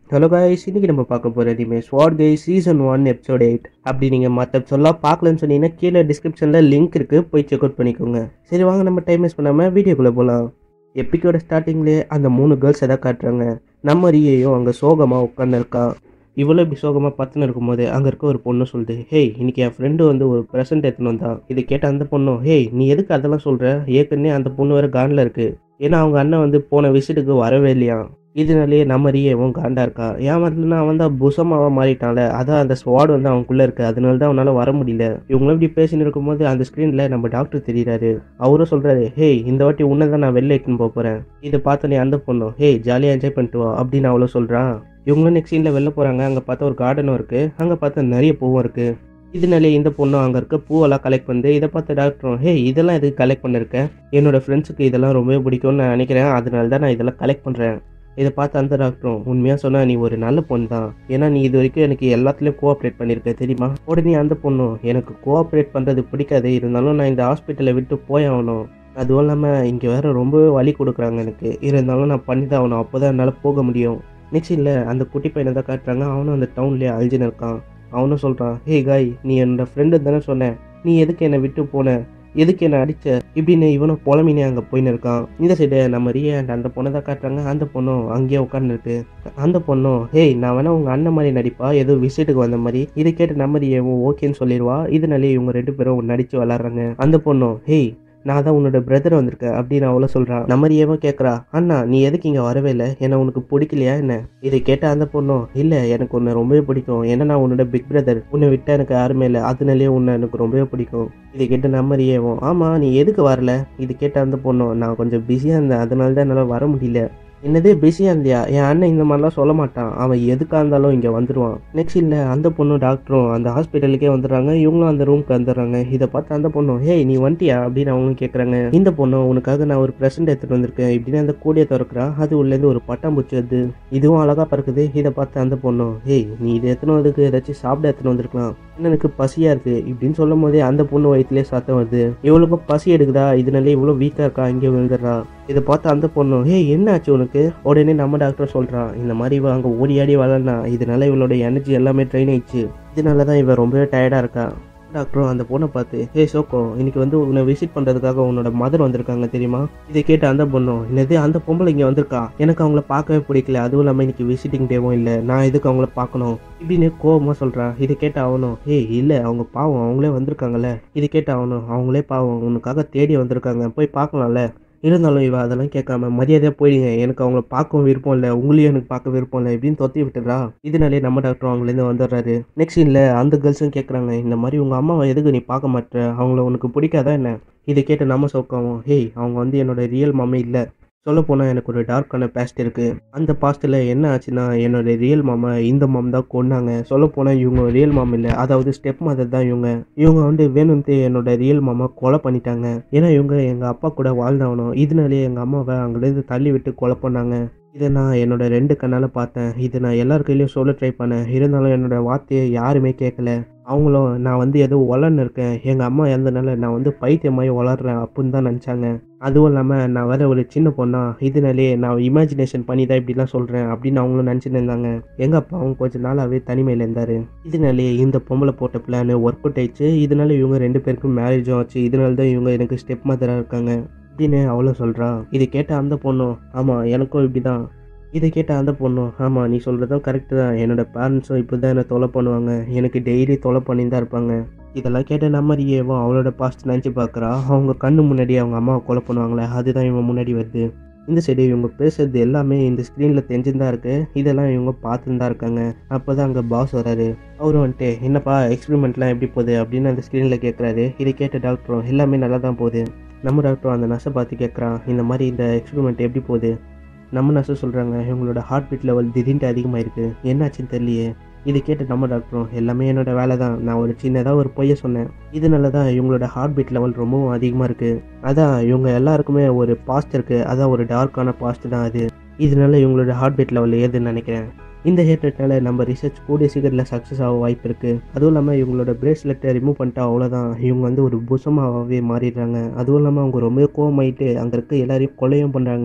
hello guys இன்னைக்கு நம்ம பார்க்க போகிற எதுவுமே Swat Kats season one episode eight அப்படி நீங்கள் மற்ற எபிசோட்லாம் பார்க்கலன்னு சொன்னீங்கன்னா கீழே டிஸ்கிரிப்ஷனில் லிங்க் இருக்குது போய் செக் அவுட் பண்ணிக்கோங்க சரி வாங்க நம்ம டைம் வேஸ்ட் பண்ணாமல் வீடியோக்குள்ளே போகலாம் எப்பிக்கோட ஸ்டார்டிங்லேயே அந்த மூணு கேர்ள்ஸ் எதாவது காட்டுறாங்க நம்ம ரியையும் அங்கே சோகமாக உட்காந்துருக்கா இவ்வளோ இப்படி சோகமாக பத்துன்னு இருக்கும்போது அங்கே இருக்க ஒரு பொண்ணு சொல்லுது ஹேய் இன்னைக்கு என் ஃப்ரெண்டு வந்து ஒரு ப்ரெசென்ட் எடுத்துன்னு வந்தா இது கேட்ட அந்த பொண்ணும் ஹேய் நீ எதுக்கு அதெல்லாம் சொல்கிற ஏற்கனவே அந்த பொண்ணு வேறு காண்டில் இருக்குது ஏன்னா அவங்க அண்ணன் வந்து போன விசிட்டுக்கு வரவே இல்லையா இதனாலேயே நம்ம ரியவும் காண்டா இருக்கா ஏன் வரலன்னா அவன் தான் புசமாவா மாறிட்டான்ல அதான் அந்த ஸ்வாட் வந்து அவனுக்குள்ள இருக்கு அதனால தான் அவனால வர முடியல இவங்களும் இப்படி பேசின்னு இருக்கும்போது அந்த ஸ்க்ரீனில் நம்ம டாக்டர் தெரியுறாரு அவரும் சொல்றாரு ஹேய் இந்த வாட்டி உன்னை தான் நான் வெளில இட்டுன்னு போக போறேன் இதை பார்த்தோன்னே அந்த பொண்ணும் ஹேய் ஜாலியாக என்ஜாய் பண்ணிட்டு வா அப்படின்னு அவ்வளோ சொல்றான் இவங்களும் நெக்ஸ்ட் சீனில் வெளில போகிறாங்க அங்கே பார்த்தா ஒரு கார்டனும் இருக்குது அங்கே பார்த்தா நிறைய பூவும் இருக்குது இதனாலே இந்த பொண்ணும் அங்கே இருக்க பூவெல்லாம் கலெக்ட் பண்ணுது இதை பார்த்து டாக்டரும் ஹே இதெல்லாம் எதுக்கு கலெக்ட் பண்ணிருக்கேன் என்னோட ஃப்ரெண்ட்ஸுக்கு இதெல்லாம் ரொம்பவே பிடிக்கும்னு நான் நினைக்கிறேன் அதனால தான் நான் இதெல்லாம் கலெக்ட் பண்ணுறேன் இதை பார்த்து அந்த டாக்டரும் உண்மையாக சொன்னால் நீ ஒரு நல்ல பொண்ணு தான் ஏன்னா நீ இது வரைக்கும் எனக்கு எல்லாத்துலேயும் கோஆப்ரேட் பண்ணியிருக்க தெரியுமா உடனே அந்த பொண்ணும் எனக்கு கோஆப்ரேட் பண்ணுறது பிடிக்காது இருந்தாலும் நான் இந்த ஹாஸ்பிட்டலை விட்டு போய் ஆகணும் அதுவும் இல்லாமல் இங்கே வேற ரொம்பவே வலி கொடுக்குறாங்க எனக்கு இருந்தாலும் நான் பண்ணி தான் ஆகணும் அப்போ தான் என்னால் போக முடியும் நெக்ஸ்ட் இல்லை அந்த குட்டி பையனை தான் காட்டுறாங்க அவனும் அந்த டவுன்லேயே அழிஞ்சுன்னு இருக்கான் அவனும் சொல்கிறான் ஹே காய் நீ என்னோட ஃப்ரெண்டு தானே சொன்னேன் நீ எதுக்கு என்னை விட்டு போன எதுக்கு என்ன அடிச்ச இப்படின்னு இவனும் புலமினே அங்கே போயின்னு இருக்கான் இந்த சைடு நம்ம ரிய அண்ட் அந்த பொண்ணை தான் காட்டுறாங்க அந்த பொண்ணும் அங்கேயே உட்காந்துருக்கு அந்த பொண்ணும் ஹேய் நான் வேணா உங்க அண்ணன் மாதிரி நடிப்பா ஏதோ விசிட்டுக்கு வந்த மாதிரி இதை கேட்டு நம்ம ரியவும் ஓகேன்னு சொல்லிடுவா இதனாலே இவங்க ரெண்டு பேரும் நடிச்சு விளாட்றாங்க அந்த பொண்ணும் ஹேய் நான் தான் உன்னோட பிரதர் வந்திருக்கேன் அப்படின்னு அவளை சொல்கிறான் நம்ம ரியவும் கேட்குறா அண்ணா நீ எதுக்கு இங்கே வரவே இல்லை என்ன உனக்கு பிடிக்கலையா என்ன இதை கேட்ட அந்த பொண்ணும் இல்லை எனக்கு உன்னை ரொம்பவே பிடிக்கும் ஏன்னா நான் உன்னோட பிக் பிரதர் உன்னை விட்டா எனக்கு யாருமே இல்லை அதனாலேயே உன்னை எனக்கு ரொம்பவே பிடிக்கும் இதை கேட்டு நம்ம ரியவும் ஆமாம் நீ எதுக்கு வரல இது கேட்ட அந்த பொண்ணும் நான் கொஞ்சம் பிஸியாக இருந்தேன் அதனால தான் என்னால் வர முடியல என்னதே பிஸியாக இருந்தியா என் அண்ணன் இந்த மாதிரிலாம் சொல்ல மாட்டான் அவன் எதுக்காக இருந்தாலும் இங்கே வந்துடுவான் நெக்ஸ்ட் இல்லை அந்த பொண்ணும் டாக்டரும் அந்த ஹாஸ்பிட்டலுக்கே வந்துடுறாங்க இவங்களும் அந்த ரூமுக்கு வந்துடுறாங்க இதை பார்த்து அந்த பொண்ணும் ஹேய் நீ வந்துட்டியா அப்படின்னு அவங்களும் கேட்குறாங்க இந்த பொண்ணும் உனக்காக நான் ஒரு ப்ரெசென்ட் எடுத்துகிட்டு வந்திருக்கேன் இப்படின்னு அந்த கூடிய திறக்கிறா அது உள்ளேருந்து ஒரு பட்டாம்பூச்சி வருது இதுவும் அழகாக பறக்குது இதை பார்த்து அந்த பொண்ணும் ஹேய் நீ இதை எத்தனை வந்ததுக்கு ஏதாச்சும் சாப்பிட எடுத்துன்னு வந்திருக்கலாம் எனக்கு பசியாக இருக்குது இப்படின்னு சொல்லும் போதே அந்த பொண்ணு வயிற்றுலேயே சத்தம் வருது இவளுக்கும் பசி எடுக்குதா இதனாலே இவ்வளோ வீக்காக இருக்கா இங்கே விழுந்துடுறா இதை பார்த்து அந்த பொண்ணு ஹே என்ன ஆச்சு உனக்கு உடனே நம்ம டாக்டர் சொல்கிறான் இந்த மாதிரி இவ அங்கே ஓடி ஆடி வளர்னா இதனால இவளோட எனர்ஜி எல்லாமே ட்ரெயின் ஆயிடுச்சு இதனால தான் இவன் ரொம்பவே டயர்டாக இருக்கா டாக்டரும் அந்த பொண்ணை பார்த்து ஹே சோக்கோ இன்னைக்கு வந்து உன்னை விசிட் பண்ணுறதுக்காக உன்னோட மதர் வந்திருக்காங்க தெரியுமா இதை கேட்டு அந்த பொண்ணும் என்னது அந்த பொம்பளை இங்கே வந்திருக்கா எனக்கு அவங்கள பார்க்கவே பிடிக்கல அதுவும் இல்லாமல் இன்னைக்கு விசிட்டிங் டேவும் இல்லை நான் எதுக்கு அவங்கள பார்க்கணும் இப்படின்னு கோபமாக சொல்கிறான் இதை கேட்டு அவனும் ஹே இல்லை அவங்க பாவம் அவங்களே வந்திருக்காங்கல்ல இது கேட்டு அவனும் அவங்களே பாவம் உனக்காக தேடி வந்திருக்காங்க போய் பார்க்கலாம்ல இருந்தாலும் இவ அதெல்லாம் கேட்காம மரியாதையாக போயிடுங்க எனக்கு அவங்கள பார்க்கவும் விருப்பம் இல்லை உங்களையும் எனக்கு பார்க்க விருப்பம் இல்லை இப்படின்னு தொத்தி விட்டுறா இதனாலே நம்ம டாக்டர் அவங்களேருந்து வந்துடுறாரு நெக்ஸ்ட் இல்லை அந்த கேர்ள்ஸும் கேட்குறாங்க இந்த மாதிரி உங்கள் அம்மாவை எதுக்கு நீ பார்க்க மாட்டேற அவங்கள உனக்கு பிடிக்காதா என்ன இதை கேட்டு நம்ம சோக்காவும் ஹேய் அவங்க வந்து என்னோட ரியல் மாமே இல்லை சொல்லப்போனால் எனக்கு ஒரு டார்க்கான பாஸ்ட் இருக்குது அந்த பாஸ்ட்டில் என்ன ஆச்சுன்னா என்னோட ரியல் மாமா இந்த மாம் தான் கொண்டாங்க சொல்லப்போனால் இவங்க ரியல் மாம் இல்லை அதாவது ஸ்டெப் மதர் தான் இவங்க இவங்க வந்து வேணும்ட்டு என்னோட ரியல் மாமா கொலை பண்ணிட்டாங்க ஏன்னா இவங்க எங்கள் அப்பா கூட வாழ்ந்தாகணும் இதனாலேயே எங்கள் அம்மாவை அங்கேருந்து தள்ளி விட்டு கொலை பண்ணாங்க இதை நான் என்னோட ரெண்டு கண்ணால் பார்த்தேன் இதை நான் எல்லார் கையிலையும் சொல்ல ட்ரை பண்ணேன் இருந்தாலும் என்னோட வார்த்தையை யாருமே கேட்கல அவங்களும் நான் வந்து ஏதோ வளர்ன்னு இருக்கேன் எங்கள் அம்மா இறந்தனால நான் வந்து பைத்தியமாயி வளர்றேன் அப்படின்னு தான் நினச்சாங்க அதுவும் இல்லாமல் நான் வேற ஒரு சின்ன பொண்ணா இதனாலே நான் இமேஜினேஷன் பண்ணி தான் இப்படிலாம் சொல்கிறேன் அப்படின்னு அவங்களும் நினச்சிட்டு இருந்தாங்க எங்கள் அப்பாவும் கொஞ்ச நாளாகவே தனிமையில் இருந்தார் இதனாலே இந்த பொம்பளை போட்ட பிளான் ஒர்க் அவுட் ஆயிடுச்சு இதனால இவங்க ரெண்டு பேருக்கும் மேரேஜும் ஆச்சு இதனால தான் இவங்க எனக்கு ஸ்டெப் மதராக இருக்காங்க அப்படின்னு அவளோ சொல்கிறா இதை கேட்ட அந்த பொண்ணும் ஆமாம் எனக்கும் இப்படி தான் இதை கேட்ட அந்த பொண்ணும் ஆமாம் நீ சொல்கிறதும் கரெக்டு தான் என்னோட பேரண்ட்ஸும் இப்படி தான் என்னை தொலை பண்ணுவாங்க எனக்கு டெய்லி தொலை பண்ணி தான் இருப்பாங்க இதெல்லாம் கேட்ட நம்ம ரியவும் அவளோட பாஸ்ட் நினச்சி பார்க்குறா அவங்க கண்ணு முன்னாடி அவங்க அம்மாவை கொலை பண்ணுவாங்களே அதுதான் இவன் முன்னாடி வருது இந்த சைடு இவங்க பேசுறது எல்லாமே இந்த ஸ்க்ரீனில் தெரிஞ்சுன்னு தான் இருக்குது இதெல்லாம் இவங்க பார்த்துன்னு தான் இருக்காங்க அப்போ தான் அங்கே பாஸ் வராரு அவரும் வந்துட்டு என்னப்பா எக்ஸ்பெரிமெண்ட்லாம் எப்படி போகுது அப்படின்னு அந்த ஸ்க்ரீனில் கேட்குறாரு இதை கேட்ட டாக்டரும் எல்லாமே நல்லா தான் போகுது நம்ம டாக்டரும் அந்த நர்ஸை பார்த்து கேட்குறான் இந்த மாதிரி இந்த எக்ஸ்பெரிமெண்ட் எப்படி போகுது நம்ம நர்ஸும் சொல்கிறாங்க இவங்களோட ஹார்ட் பீட் லெவல் திடீர்னு அதிகமாயிருக்கு என்னாச்சுன்னு தெரியலையே இது கேட்டு நம்ம டாக்டரும் எல்லாமே என்னோட வேலை தான் நான் ஒரு சின்னதாக ஒரு பொய்ய சொன்னேன் இதனால தான் இவங்களோட ஹார்ட் பீட் லெவல் ரொம்பவும் அதிகமாக இருக்குது அதான் இவங்க எல்லாருக்குமே ஒரு பாஸ்ட் இருக்குது அதான் ஒரு டார்க்கான பாஸ்ட் தான் அது இதனால இவங்களோட ஹார்ட் பீட் லெவல் ஏதுன்னு நினைக்கிறேன் இந்த ஹேட்ரட்னால நம்ம ரிசர்ச் கூடிய சீக்கிரத்தில் சக்ஸஸ் ஆக வாய்ப்பு இருக்குது அதுவும் இல்லாமல் இவங்களோட பிரேஸ்லெட்டை ரிமூவ் பண்ணிட்டா அவ்வளோதான் இவங்க வந்து ஒரு புசமாகவே மாறிடுறாங்க அதுவும் இல்லாமல் அவங்க ரொம்ப கோவமாயிட்டு அங்கே இருக்க எல்லாரையும் கொலையும் பண்ணுறாங்க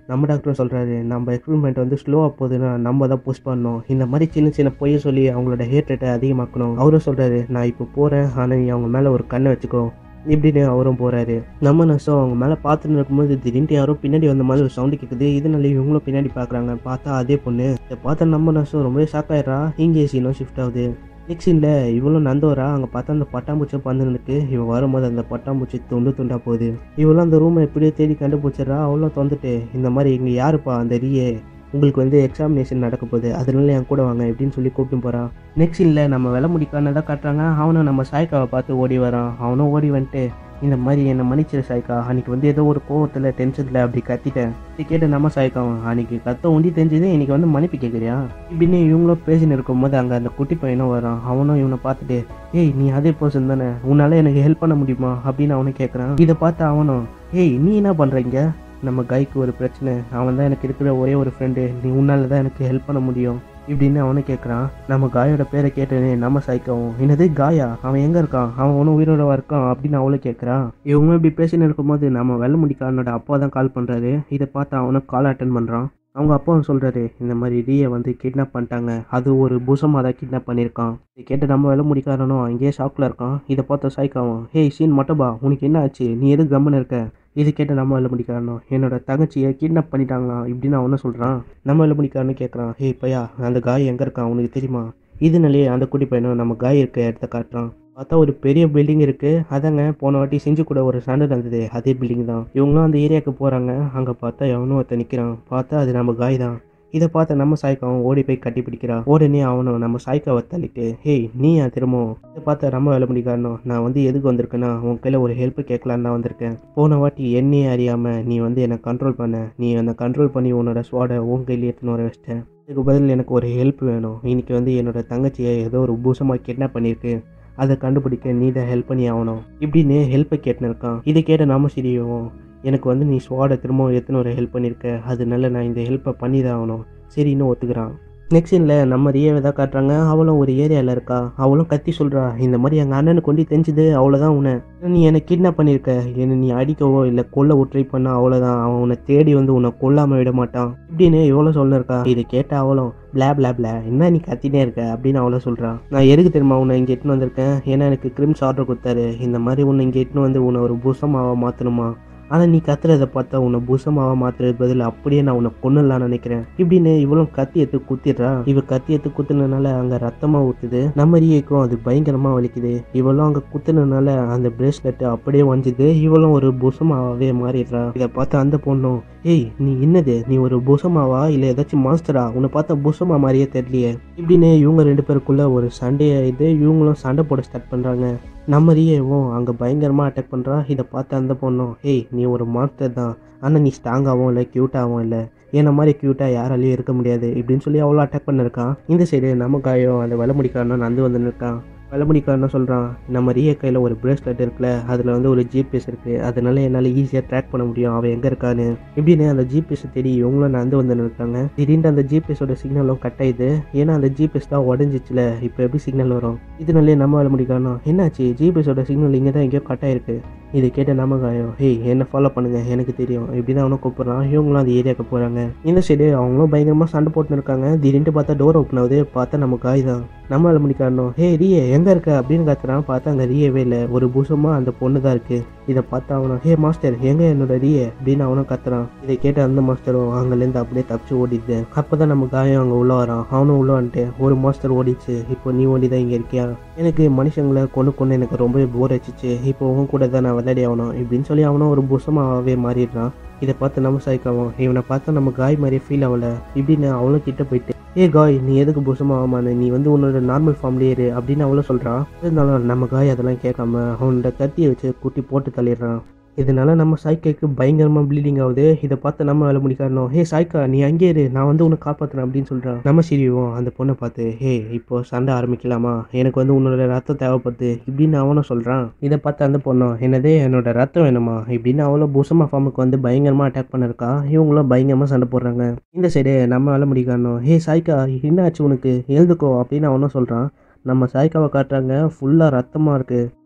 நம்ம டாக்டரும் சொல்கிறாரு நம்ம எக்ஸ்பெரிமெண்ட் வந்து ஸ்லோவாக போகுதுன்னா நம்ம தான் புஷ் பண்ணணும் இந்த மாதிரி சின்ன சின்ன பொய்யை சொல்லி அவங்களோட ஹேட் ரேட்டை அதிகமாக்கணும் அவரும் சொல்கிறாரு நான் இப்போ போகிறேன் ஆனால் நீ அவங்க மேலே ஒரு கண்ணை வச்சுக்கோ இப்படின்னு அவரும் போகிறாரு நம்ம நர்ஸும் அவங்க மேலே பார்த்துட்டு இருக்கும்போது திடீர்னு யாரோ பின்னாடி வந்த மாதிரி ஒரு சவுண்டு கேட்குது இதனால இவங்களும் பின்னாடி பார்க்குறாங்க பார்த்தா அதே பொண்ணு இதை பார்த்தா நம்ம நர்ஸும் ரொம்பவே ஷாக் ஆயிடுறா இங்கே சீனும் ஷிஃப்ட் ஆகுது நெக்ஸ்ட் இல்லை இவளும் நந்தவரா அங்கே பார்த்தா அந்த பட்டாம்பூச்சி பந்துனுக்கு இவன் வரும்போது அந்த பட்டாம்பூச்சி துண்டு துண்டா போகுது இவளும் அந்த ரூமை எப்படியோ தேடி கண்டுபிடிச்சிடறா அவளும் தொந்துட்டு இந்த மாதிரி இங்கே யாருப்பா அந்த ரியே உங்களுக்கு வந்து எக்ஸாமினேஷன் நடக்க போகுது அதனால என் கூட வாங்க எப்படின்னு சொல்லி கூப்பிட்டு போகிறான் நெக்ஸ்ட் இல்லை நம்ம விலை முடிக்கானதா காட்டுறாங்க அவனும் நம்ம சாய்க்காவை பார்த்து ஓடி வரான் அவனும் ஓடி வந்துட்டு இந்த மாதிரி என்னை மன்னிச்சிரு சாய்க்கா அன்னைக்கு வந்து ஏதோ ஒரு கோவத்தில் டென்ஷனில் அப்படி கத்திட்டேன் இது கேட்டு நம்ம சாய்க்காவும் அன்னைக்கு கத்த உண்டி தெரிஞ்சது இன்னைக்கு வந்து மன்னிப்பு கேட்குறியா இப்படின்னு இவங்களும் பேசின்னு இருக்கும்போது அங்கே அந்த குட்டி பையனும் வரான் அவனும் இவனை பார்த்துட்டு ஏய் நீ அதே பர்சன் தானே உன்னால எனக்கு ஹெல்ப் பண்ண முடியுமா அப்படின்னு அவனும் கேட்குறான் இதை பார்த்து அவனும் ஏய் நீ என்ன பண்ணுறீங்க நம்ம கைக்கு ஒரு பிரச்சனை அவன் தான் எனக்கு இருக்கிற ஒரே ஒரு ஃப்ரெண்டு நீ உன்னால தான் எனக்கு ஹெல்ப் பண்ண முடியும் இப்படின்னு அவனும் கேட்குறான் நம்ம காயோட பேரை கேட்டனே நம்ம சாய்க்கவும் என்னது காயா அவன் எங்கே இருக்கான் அவன் ஒன்றும் உயிரோட இருக்கான் அப்படின்னு அவளும் கேட்குறான் இவங்க இப்படி பேசின்னு இருக்கும்போது நம்ம வெள்ள முடிக்காரனோட அப்பா தான் கால் பண்ணுறாரு இதை பார்த்து அவனும் கால் அட்டன் பண்ணுறான் அவங்க அப்பாவும் சொல்கிறாரு இந்த மாதிரி ரியை வந்து கிட்னாப் பண்ணிட்டாங்க அது ஒரு பூசமாக தான் கிட்னாப் பண்ணியிருக்கான் இதை கேட்டு நம்ம வேலை முடிக்காரனும் அங்கேயே ஷாக்கில் இருக்கான் இதை பார்த்த சாய்க்காவும் ஹே சீன் மட்டபா உனக்கு என்ன ஆச்சு நீ எது கம்முன்னு இருக்க இது கேட்டு நம்ம வேலை முடிக்காரனும் என்னோட தங்கச்சியை கிட்னாப் பண்ணிட்டாங்களாம் இப்படின்னு அவனும் சொல்கிறான் நம்ம வேலை முடிக்காரனு கேட்குறான் ஹே பையா அந்த காய் எங்கே இருக்கான் உனக்கு தெரியுமா இதனாலேயே அந்த குட்டி பையனும் நம்ம காய் இருக்க இடத்த காட்டுறான் பார்த்தா ஒரு பெரிய பில்டிங் இருக்குது அதாங்க போன வாட்டி செஞ்சு கூட ஒரு சண்டை நடந்தது அதே பில்டிங் தான் இவங்களும் அந்த ஏரியாவுக்கு போகிறாங்க அங்கே பார்த்தா எவனும் ஒருத்தன் நிற்கிறான் பார்த்தா அது நம்ம காய் தான் இதை பார்த்த நம்ம சாய்க்காவும் ஓடி போய் கட்டி பிடிக்கிறா உடனே அவனும் நம்ம சாய்க்காவை தள்ளிட்டு ஹேய் நீ ஏன் திரும்பவும் இதை பார்த்த நம்ம வேலை முடிக்காரனும் நான் வந்து எதுக்கு வந்திருக்கேன்னா உன் கையில் ஒரு ஹெல்ப் கேட்கலான்னு தான் வந்திருக்கேன் போன வாட்டி என்னையே அறியாமல் நீ வந்து என்னை கண்ட்ரோல் பண்ண நீ என்னை கண்ட்ரோல் பண்ணி உன்னோட ஸ்வாடை உன் கையில் எடுத்துன்னு வர வச்சிட்டேன் இதுக்கு பதில் எனக்கு ஒரு ஹெல்ப் வேணும் இன்னைக்கு வந்து என்னோட தங்கச்சியை ஏதோ ஒரு பூசமாக கிட்னாப் பண்ணியிருக்கு அதை கண்டுபிடிக்க நீ தான் ஹெல்ப் பண்ணி ஆகணும் இப்படின்னு ஹெல்ப்பை கேட்டுன்னு இருக்கான் இதை கேட்ட நாம சிரியும் எனக்கு வந்து நீ ஸ்வாடை திரும்பவும் எத்தனை ஒரு ஹெல்ப் பண்ணியிருக்க அதனால நான் இந்த ஹெல்ப்பை பண்ணி தான் ஆகணும் சரின்னு ஒத்துக்கிறான் நெக்ஸ்ட் சீனில் நம்ம ரியாவை தான் காட்டுறாங்க அவளும் ஒரு ஏரியாவில் இருக்கா அவளும் கத்தி சொல்கிறா இந்த மாதிரி எங்கள் அண்ணனுக்கு கொண்டு தெரிஞ்சுது அவ்வளோதான் உன்னை நீ என்னை கிட்னாப் பண்ணியிருக்க என்னை நீ அடிக்கவோ இல்லை கொல்லவோ ட்ரை பண்ணா அவ்வளோதான் அவன் உன்னை தேடி வந்து உன்னை கொல்லாமல் விட மாட்டான் இப்படின்னு எவ்வளோ சொல்லிருக்கா இதை கேட்ட அவளும் பிளா பிளா பிளா என்ன நீ கத்தினே இருக்க அப்படின்னு அவளை சொல்கிறான் நான் எதுக்கு தெரியுமா உன்னை இங்கே எட்டுன்னு வந்திருக்கேன் ஏன்னா எனக்கு கிரிம்ஸ் ஆர்டர் கொடுத்தாரு இந்த மாதிரி உன்னை இங்கே எட்டுன்னு வந்து உன்னை ஒரு பூசமாவ மாற்றணுமா ஆனால் நீ கத்துறதை பார்த்தா உன்னை பூசமாவ மாத்துறது பதில் அப்படியே நான் உன்னை கொண்டுலான்னு நினைக்கிறேன் இப்படின்னு இவளும் கத்தி எடுத்து குத்திடுறா இவ கத்தி எடுத்து குத்துனதுனால அங்கே ரத்தமா ஊத்துது நம்ம ரியாக்கும் அது பயங்கரமா வலிக்குது இவளும் அங்கே குத்துனதுனால அந்த பிரேஸ்லெட் அப்படியே வஞ்சுது இவளும் ஒரு பூசமாவே மாறிடுறா இதை பார்த்து அந்த பொண்ணும் ஏய் நீ என்னது நீ ஒரு பூசமாவா இல்லை ஏதாச்சும் மாஸ்டரா உன்னை பார்த்தா பூசமா மாதிரியே தெரியலையே இப்படின்னு இவங்க ரெண்டு பேருக்குள்ள ஒரு சண்டே இது இவங்களும் சண்டை போட ஸ்டார்ட் பண்ணுறாங்க நம்ம ரியாவும் அங்கே பயங்கரமாக அட்டாக் பண்ணுறா இதை பார்த்து அந்த பொண்ணும் ஏய் நீ ஒரு மாஸ்டர் தான் ஆனால் நீ ஸ்ட்ராங்காகவும் இல்லை க்யூட்டாகவும் இல்லை என்ன மாதிரி க்யூட்டாக யாராலையும் இருக்க முடியாது இப்படின்னு சொல்லி அவ்வளோ அட்டாக் பண்ணிருக்கான் இந்த சைடு நம்ம காயம் அந்த வெலை முடிக்காரனும் நந்து வந்து நிற்கான் வெள்ளமுடிக்காரன் சொல்கிறான் நம்ம ரிய கையில் ஒரு பிரேஸ்லெட் இருக்குல்ல அதில் வந்து ஒரு ஜிபிஎஸ் இருக்குது அதனால என்னால் ஈஸியாக ட்ராக் பண்ண முடியும் அவன் எங்கே இருக்கான்னு இப்படின்னு அந்த ஜிபிஎஸ் தேடி இவங்களும் நடந்து வந்து இருக்காங்க திடீர்னு அந்த ஜிபிஎஸோட சிக்னலும் கட் ஆயிடுது ஏன்னா அந்த ஜிபிஎஸ் தான் உடஞ்சிச்சுல இப்போ எப்படி சிக்னல் வரும் இதனாலே நம்ம வெள்ளமுடிக்காரனும் என்னாச்சு ஜிபிஎஸோட சிக்னல் இங்கே தான் எங்கேயோ கட் ஆயிருக்கு இதை கேட்ட நம்ம காயம் ஹேய் என்ன ஃபாலோ பண்ணுங்க எனக்கு தெரியும் இப்படி தான் அவனும் கூப்பிட்றான் இவங்களும் அந்த ஏரியாவுக்கு போகிறாங்க இந்த சைடு அவங்களும் பயங்கரமாக சண்டை போட்டுன்னு இருக்காங்க திடீர்னு பார்த்தா டோர் ஓப்பன் ஆகுது பார்த்தா நம்ம காய் தான் நம்ம வேலை முடிக்காரணும் ஹே ரியே எங்கே இருக்க அப்படின்னு கத்துறான் பார்த்தா அங்கே ரியவே இல்லை ஒரு பூசமாக அந்த பொண்ணு தான் இருக்கு இதை பார்த்தா அவனும் ஹே மாஸ்டர் எங்க என்னோட ரியே அப்படின்னு அவனும் கத்துறான் இதை கேட்ட அந்த மாஸ்டரும் அங்கேருந்து அப்படியே தப்பிச்சு ஓடிடுது அப்பதான் நம்ம காயம் அங்கே உள்ள வரான் அவனும் உள்ள வந்துட்டு ஒரு மாஸ்டர் ஓடிச்சு இப்போ நீ ஓடி தான் இங்கே இருக்கியா எனக்கு மனுஷங்களை கொண்டு கொண்டு எனக்கு ரொம்பவே போர் அடிச்சிச்சு இப்போ உன் கூட தான் நான் விளையாடி ஆகணும் இப்படின்னு சொல்லி அவனும் ஒரு புசமாகவே மாறிடுறான் இதை பார்த்து நம்ம சாய்க்காவும் இவனை பார்த்தா நம்ம காய் மாதிரியே ஃபீல் ஆகல இப்படின்னு அவளும் கிட்ட போயிட்டு ஏ காய் நீ எதுக்கு புசமாவாமான்னு நீ வந்து உன்னோட நார்மல் ஃபார்ம்லேயே இரு அப்படின்னு அவளும் சொல்கிறான் இருந்தாலும் நம்ம காய் அதெல்லாம் கேட்காம அவனோட கத்தியை வச்சு குட்டி போட்டு தள்ளிடுறான் இதனால நம்ம சாய்க்காக்கு பயங்கரமாக ப்ளீடிங் ஆகுது இதை பார்த்து நம்ம வேலை முடிக்காரணும் ஹே சாய்க்கா நீ அங்கே இரு நான் வந்து உன்னை காப்பாற்றுறேன் அப்படின்னு சொல்கிறான் நம்ம சிரிவோம் அந்த பொண்ணை பார்த்து ஹே இப்போ சண்டை ஆரம்பிக்கலாமா எனக்கு வந்து உன்னோட ரத்தம் தேவைப்படுது இப்படின்னு அவனும் சொல்கிறான் இதை பார்த்து அந்த பொண்ணும் என்னதே என்னோட ரத்தம் வேணுமா இப்படின்னு அவளும் பூசமா ஃபார்முக்கு வந்து பயங்கரமாக அட்டாக் பண்ணிருக்கா இவங்களும் பயங்கரமாக சண்டை போடுறாங்க இந்த சைடு நம்ம வேலை முடிக்காரணும் ஹே சாய்க்கா என்ன ஆச்சு உனக்கு எழுதுக்கோ அப்படின்னு அவனும் சொல்கிறான் நம்ம சாய்க்காவை காட்டுறாங்க ஃபுல்லாக ரத்தமாக இருக்குது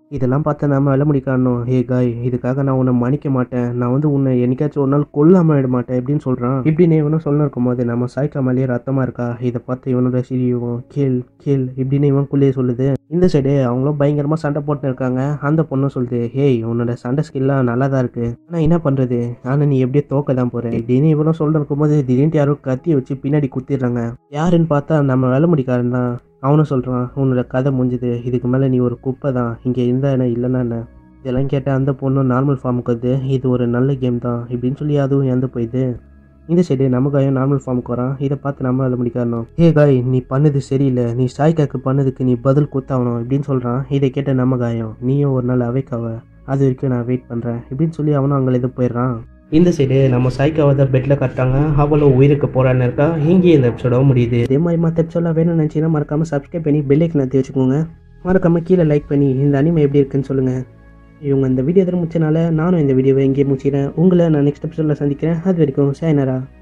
இதெல்லாம் பார்த்து நம்ம வில முடிக்கானோம் ஹே காய் இதுக்காக நான் உன்னை மன்னிக்க மாட்டேன் நான் வந்து உன்னை என்னைக்காச்சும் ஒரு நாள் கொல்லாம விட மாட்டேன் அப்படின்னு சொல்கிறான் இப்படின்னு இவனும் சொல்ல இருக்கும்போது நம்ம சாய்க்கா மேலேயே ரத்தமாக இருக்கா இதை பார்த்து இவனோட சிரியும் கேள் கேள் இப்படின்னு இவனுக்குள்ளேயே சொல்லுது இந்த சைடு அவங்களும் பயங்கரமாக சண்டை போட்டு இருக்காங்க அந்த பொண்ணும் சொல்லுது ஹேய் உன்னோட சண்டை ஸ்கில்லாம் நல்லா தான் இருக்கு ஆனால் என்ன பண்ணுறது ஆனால் நீ எப்படியே தோக்க தான் போகிற இப்படின்னு இவனும் சொல்லிட்டு இருக்கும்போது திடீர்னு யாரோ கத்தி வச்சு பின்னாடி குத்திடுறாங்க யாருன்னு பார்த்தா நம்ம வேலை முடிக்காரன் தான் அவனும் சொல்கிறான் உன்னோட கதை முடிஞ்சுது இதுக்கு மேலே நீ ஒரு குப்பை தான் இங்கே இருந்தா என்ன இல்லைன்னா என்ன இதெல்லாம் கேட்ட அந்த பொண்ணு நார்மல் ஃபார்முக்கு வருது இது ஒரு நல்ல கேம் தான் இப்படின்னு சொல்லி அதுவும் இறந்து போயிடுது இந்த சைடு நம்ம காயும் நார்மல் ஃபார்முக்கு வரான் இதை பார்த்து நம்ம வேலை முடிக்காரணும் ஏ காய் நீ பண்ணது சரியில்லை நீ சாய்க்காக்கு பண்ணதுக்கு நீ பதில் குத்தாகணும் இப்படின்னு சொல்கிறான் இதை கேட்ட நம்ம காயம் நீயும் ஒரு நாள் அவைக்காவ அது வரைக்கும் நான் வெயிட் பண்ணுறேன் இப்படின்னு சொல்லி அவனும் அங்கே இது போயிடுறான் இந்த சைடு நம்ம சாய்க்காவை தான் பெட்டில் கட்டாங்க அவளும் உயிருக்கு போகிறான்னு இருக்கா இங்கேயே இந்த எபிசோட முடியுது இதே மாதிரி மற்ற எபிசோட வேணும்னு நினச்சிங்கன்னா மறக்காமல் சப்ஸ்கிரைப் பண்ணி பெல்லைக்கு நத்தி வச்சுக்கோங்க மறக்காமல் கீழே லைக் பண்ணி இந்த அனிமே எப்படி இருக்குன்னு சொல்லுங்கள் இவங்க இந்த வீடியோ எதிர முடிச்சனால நானும் இந்த வீடியோவை இங்கேயே முடிச்சிக்கிறேன் உங்களை நான் நெக்ஸ்ட் எபிசோடில் சந்திக்கிறேன் அது வரைக்கும் சேனரா